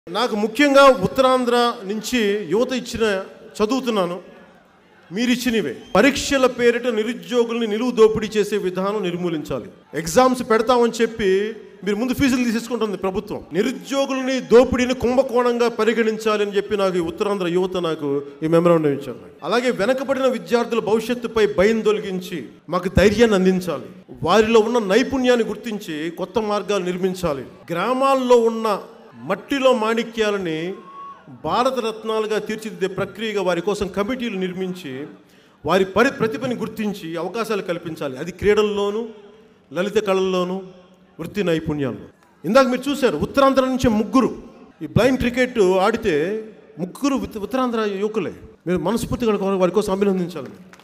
నాకు ముఖ్యంగా ఉత్తరాంధ్ర నుంచి యువత ఇచ్చిన చదువుతున్నాను మీరు ఇచ్చినవే పరీక్షల పేరిట నిరుద్యోగుల్ని నిలువు దోపిడీ చేసే విధానం నిర్మూలించాలి ఎగ్జామ్స్ పెడతామని చెప్పి మీరు ముందు ఫీజులు తీసేసుకుంటుంది ప్రభుత్వం నిరుద్యోగుల్ని దోపిడీని కుంభకోణంగా పరిగణించాలి అని చెప్పి నాకు ఈ ఉత్తరాంధ్ర యువత నాకు ఈ మెమరాండం ఇచ్చారు అలాగే వెనకబడిన విద్యార్థుల భవిష్యత్తుపై భయం తొలగించి మాకు ధైర్యాన్ని అందించాలి వారిలో ఉన్న నైపుణ్యాన్ని గుర్తించి కొత్త మార్గాలు నిర్మించాలి గ్రామాల్లో ఉన్న మట్టిలో మాణిక్యాలని భారత రత్నాలుగా తీర్చిదిద్దే ప్రక్రియగా వారి కోసం కమిటీలు నిర్మించి వారి పరి ప్రతిభని గుర్తించి అవకాశాలు కల్పించాలి అది క్రీడల్లోనూ లలిత కళల్లోనూ వృత్తి నైపుణ్యాల్లో ఇందాక మీరు చూశారు ఉత్తరాంధ్ర నుంచి ముగ్గురు ఈ బ్లైండ్ క్రికెట్ ఆడితే ముగ్గురు ఉత్- ఉత్తరాంధ్ర యువకులే మీరు మనస్ఫూర్తిగా వారి కోసం అభినందించాలి